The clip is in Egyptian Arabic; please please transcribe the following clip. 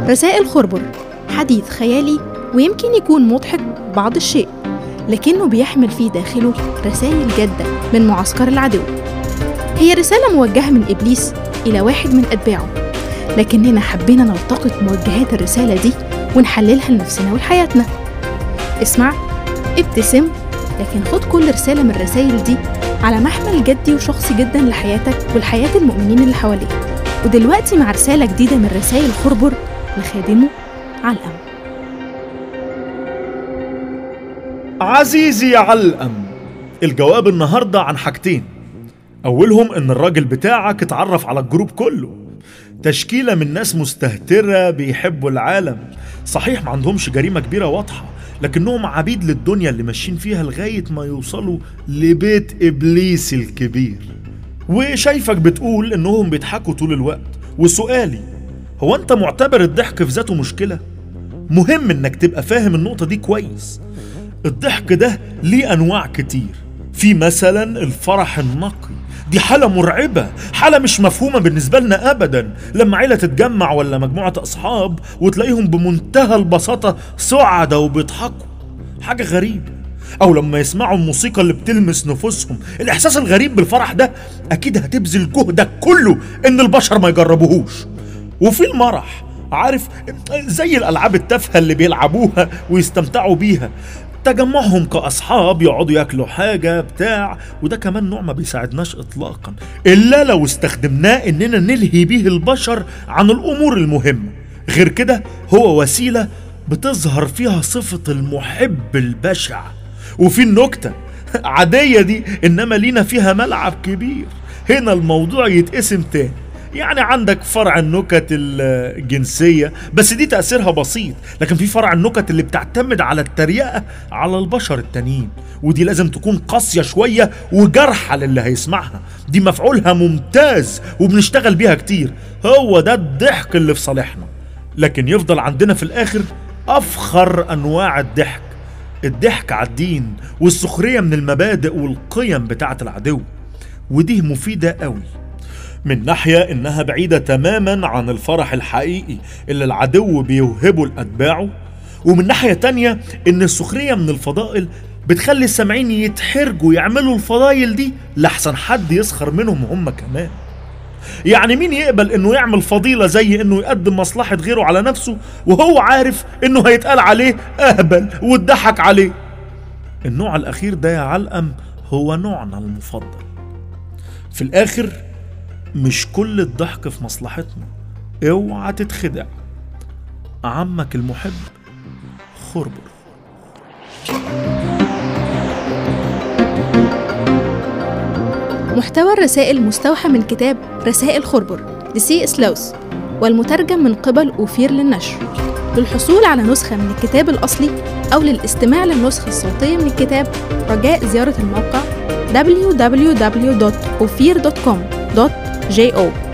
رسائل خربر حديث خيالي ويمكن يكون مضحك بعض الشيء لكنه بيحمل في داخله رسائل جادة من معسكر العدو هي رسالة موجهة من إبليس إلى واحد من أتباعه لكننا حبينا نلتقط موجهات الرسالة دي ونحللها لنفسنا ولحياتنا اسمع ابتسم لكن خد كل رسالة من الرسائل دي على محمل جدي وشخصي جدا لحياتك ولحياة المؤمنين اللي حواليك ودلوقتي مع رسالة جديدة من رسائل خربر لخادمه علقم عزيزي يا علقم الجواب النهاردة عن حاجتين أولهم إن الراجل بتاعك اتعرف على الجروب كله تشكيلة من ناس مستهترة بيحبوا العالم صحيح ما عندهمش جريمة كبيرة واضحة لكنهم عبيد للدنيا اللي ماشيين فيها لغاية ما يوصلوا لبيت إبليس الكبير وشايفك بتقول إنهم بيضحكوا طول الوقت وسؤالي هو أنت معتبر الضحك في ذاته مشكلة؟ مهم إنك تبقى فاهم النقطة دي كويس الضحك ده ليه أنواع كتير في مثلا الفرح النقي دي حالة مرعبة حالة مش مفهومة بالنسبة لنا أبدا لما عيلة تتجمع ولا مجموعة أصحاب وتلاقيهم بمنتهى البساطة سعدة وبيضحكوا حاجة غريبة أو لما يسمعوا الموسيقى اللي بتلمس نفوسهم الإحساس الغريب بالفرح ده أكيد هتبذل جهدك كله إن البشر ما يجربوهوش وفي المرح عارف زي الألعاب التافهة اللي بيلعبوها ويستمتعوا بيها تجمعهم كأصحاب يقعدوا ياكلوا حاجة بتاع وده كمان نوع ما بيساعدناش إطلاقا إلا لو استخدمناه إننا نلهي بيه البشر عن الأمور المهمة غير كده هو وسيلة بتظهر فيها صفة المحب البشع وفي النكتة عادية دي إنما لينا فيها ملعب كبير هنا الموضوع يتقسم تاني يعني عندك فرع النكت الجنسية بس دي تأثيرها بسيط لكن في فرع النكت اللي بتعتمد على التريقة على البشر التانيين ودي لازم تكون قاسية شوية وجرحة للي هيسمعها دي مفعولها ممتاز وبنشتغل بيها كتير هو ده الضحك اللي في صالحنا لكن يفضل عندنا في الآخر أفخر أنواع الضحك الضحك على الدين والسخرية من المبادئ والقيم بتاعة العدو ودي مفيدة قوي من ناحية إنها بعيدة تماما عن الفرح الحقيقي اللي العدو بيوهبه لأتباعه ومن ناحية تانية إن السخرية من الفضائل بتخلي السامعين يتحرجوا يعملوا الفضايل دي لحسن حد يسخر منهم هم كمان يعني مين يقبل انه يعمل فضيلة زي انه يقدم مصلحة غيره على نفسه وهو عارف انه هيتقال عليه اهبل واتضحك عليه النوع الاخير ده يا علقم هو نوعنا المفضل في الاخر مش كل الضحك في مصلحتنا اوعى تتخدع عمك المحب خربر محتوى الرسائل مستوحى من كتاب رسائل خربر لسي إسلوس والمترجم من قبل أوفير للنشر للحصول على نسخة من الكتاب الأصلي أو للاستماع للنسخة الصوتية من الكتاب رجاء زيارة الموقع www.ophir.com.jo